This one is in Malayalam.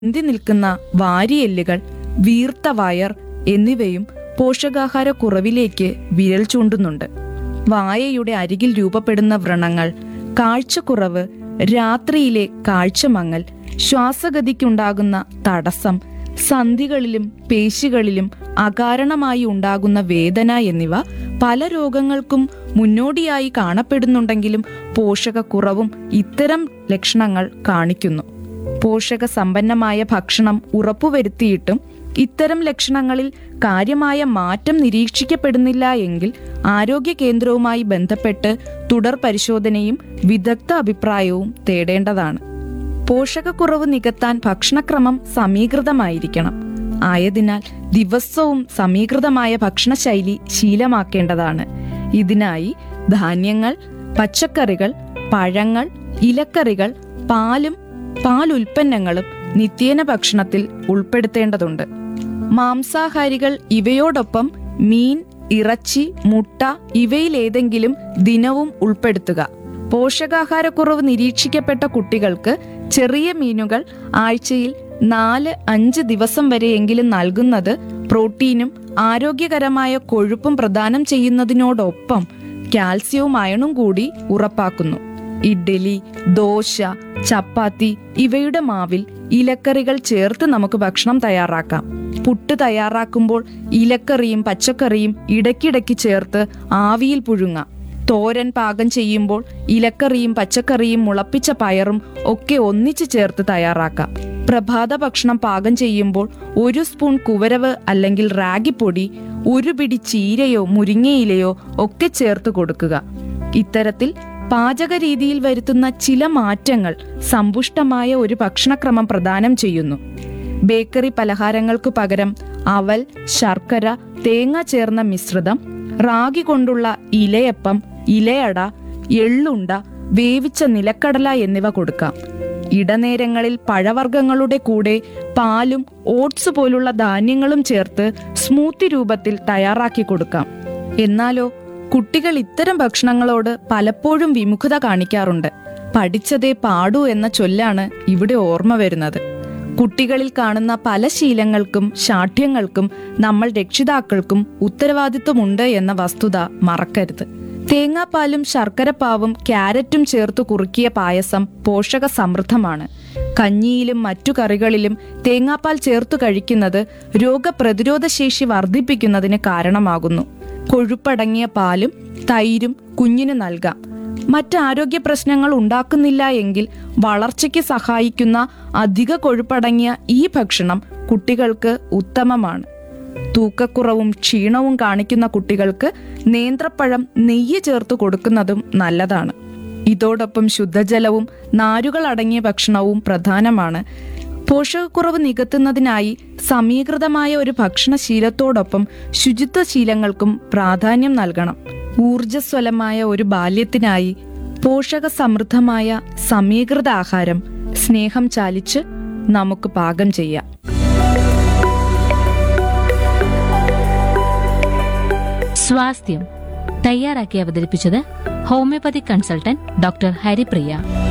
പൊന്തി നിൽക്കുന്ന വാരിയെല്ലുകൾ വീർത്ത വയർ എന്നിവയും പോഷകാഹാരക്കുറവിലേക്ക് വിരൽ ചൂണ്ടുന്നുണ്ട് വായയുടെ അരികിൽ രൂപപ്പെടുന്ന വ്രണങ്ങൾ കാഴ്ചക്കുറവ് രാത്രിയിലെ കാഴ്ചമങ്ങൽ ശ്വാസഗതിക്കുണ്ടാകുന്ന തടസ്സം സന്ധികളിലും പേശികളിലും അകാരണമായി ഉണ്ടാകുന്ന വേദന എന്നിവ പല രോഗങ്ങൾക്കും മുന്നോടിയായി കാണപ്പെടുന്നുണ്ടെങ്കിലും പോഷകക്കുറവും ഇത്തരം ലക്ഷണങ്ങൾ കാണിക്കുന്നു പോഷക സമ്പന്നമായ ഭക്ഷണം ഉറപ്പുവരുത്തിയിട്ടും ഇത്തരം ലക്ഷണങ്ങളിൽ കാര്യമായ മാറ്റം നിരീക്ഷിക്കപ്പെടുന്നില്ല എങ്കിൽ ആരോഗ്യ കേന്ദ്രവുമായി ബന്ധപ്പെട്ട് തുടർ പരിശോധനയും വിദഗ്ധ അഭിപ്രായവും തേടേണ്ടതാണ് പോഷകക്കുറവ് നികത്താൻ ഭക്ഷണക്രമം സമീകൃതമായിരിക്കണം ആയതിനാൽ ദിവസവും സമീകൃതമായ ഭക്ഷണശൈലി ശീലമാക്കേണ്ടതാണ് ഇതിനായി ധാന്യങ്ങൾ പച്ചക്കറികൾ പഴങ്ങൾ ഇലക്കറികൾ പാലും പാലുൽപ്പന്നങ്ങളും നിത്യേന ഭക്ഷണത്തിൽ ഉൾപ്പെടുത്തേണ്ടതുണ്ട് മാംസാഹാരികൾ ഇവയോടൊപ്പം മീൻ ഇറച്ചി മുട്ട ഇവയിലേതെങ്കിലും ദിനവും ഉൾപ്പെടുത്തുക പോഷകാഹാരക്കുറവ് നിരീക്ഷിക്കപ്പെട്ട കുട്ടികൾക്ക് ചെറിയ മീനുകൾ ആഴ്ചയിൽ നാല് അഞ്ച് ദിവസം വരെയെങ്കിലും നൽകുന്നത് പ്രോട്ടീനും ആരോഗ്യകരമായ കൊഴുപ്പും പ്രദാനം ചെയ്യുന്നതിനോടൊപ്പം കാൽസ്യവും അയണും കൂടി ഉറപ്പാക്കുന്നു ഇഡ്ഡലി ദോശ ചപ്പാത്തി ഇവയുടെ മാവിൽ ഇലക്കറികൾ ചേർത്ത് നമുക്ക് ഭക്ഷണം തയ്യാറാക്കാം പുട്ട് തയ്യാറാക്കുമ്പോൾ ഇലക്കറിയും പച്ചക്കറിയും ഇടയ്ക്കിടയ്ക്ക് ചേർത്ത് ആവിയിൽ പുഴുങ്ങാം തോരൻ പാകം ചെയ്യുമ്പോൾ ഇലക്കറിയും പച്ചക്കറിയും മുളപ്പിച്ച പയറും ഒക്കെ ഒന്നിച്ചു ചേർത്ത് തയ്യാറാക്കാം പ്രഭാത ഭക്ഷണം പാകം ചെയ്യുമ്പോൾ ഒരു സ്പൂൺ കുവരവ് അല്ലെങ്കിൽ റാഗിപ്പൊടി ഒരു പിടി ചീരയോ മുരിങ്ങയിലയോ ഒക്കെ ചേർത്ത് കൊടുക്കുക ഇത്തരത്തിൽ പാചക രീതിയിൽ വരുത്തുന്ന ചില മാറ്റങ്ങൾ സമ്പുഷ്ടമായ ഒരു ഭക്ഷണക്രമം പ്രദാനം ചെയ്യുന്നു ബേക്കറി പലഹാരങ്ങൾക്ക് പകരം അവൽ ശർക്കര തേങ്ങ ചേർന്ന മിശ്രിതം റാഗി കൊണ്ടുള്ള ഇലയപ്പം ഇലയട എള്ളുണ്ട വേവിച്ച നിലക്കടല എന്നിവ കൊടുക്കാം ഇടനേരങ്ങളിൽ പഴവർഗ്ഗങ്ങളുടെ കൂടെ പാലും ഓട്സ് പോലുള്ള ധാന്യങ്ങളും ചേർത്ത് സ്മൂത്തി രൂപത്തിൽ തയ്യാറാക്കി കൊടുക്കാം എന്നാലോ കുട്ടികൾ ഇത്തരം ഭക്ഷണങ്ങളോട് പലപ്പോഴും വിമുഖത കാണിക്കാറുണ്ട് പഠിച്ചതേ പാടൂ എന്ന ചൊല്ലാണ് ഇവിടെ ഓർമ്മ വരുന്നത് കുട്ടികളിൽ കാണുന്ന പല ശീലങ്ങൾക്കും ശാഠ്യങ്ങൾക്കും നമ്മൾ രക്ഷിതാക്കൾക്കും ഉത്തരവാദിത്വമുണ്ട് എന്ന വസ്തുത മറക്കരുത് തേങ്ങാപ്പാലും ശർക്കരപ്പാവും ക്യാരറ്റും ചേർത്ത് കുറുക്കിയ പായസം പോഷക സമൃദ്ധമാണ് കഞ്ഞിയിലും മറ്റു കറികളിലും തേങ്ങാപ്പാൽ ചേർത്തു കഴിക്കുന്നത് രോഗപ്രതിരോധ ശേഷി വർദ്ധിപ്പിക്കുന്നതിന് കാരണമാകുന്നു കൊഴുപ്പടങ്ങിയ പാലും തൈരും കുഞ്ഞിന് നൽകാം മറ്റ് ആരോഗ്യ പ്രശ്നങ്ങൾ ഉണ്ടാക്കുന്നില്ല എങ്കിൽ വളർച്ചയ്ക്ക് സഹായിക്കുന്ന അധിക കൊഴുപ്പടങ്ങിയ ഈ ഭക്ഷണം കുട്ടികൾക്ക് ഉത്തമമാണ് തൂക്കക്കുറവും ക്ഷീണവും കാണിക്കുന്ന കുട്ടികൾക്ക് നേന്ത്രപ്പഴം നെയ്യ് ചേർത്ത് കൊടുക്കുന്നതും നല്ലതാണ് ഇതോടൊപ്പം ശുദ്ധജലവും നാരുകൾ അടങ്ങിയ ഭക്ഷണവും പ്രധാനമാണ് പോഷകക്കുറവ് നികത്തുന്നതിനായി സമീകൃതമായ ഒരു ഭക്ഷണശീലത്തോടൊപ്പം ശുചിത്വ ശീലങ്ങൾക്കും പ്രാധാന്യം നൽകണം ഊർജസ്വലമായ ഒരു ബാല്യത്തിനായി പോഷക സമൃദ്ധമായ സമീകൃത ആഹാരം സ്നേഹം ചാലിച്ച് നമുക്ക് പാകം ചെയ്യാം സ്വാസ്ഥ്യം തയ്യാറാക്കി അവതരിപ്പിച്ചത് ഹോമിയോപ്പതി കൺസൾട്ടന്റ് ഡോക്ടർ ഹരിപ്രിയ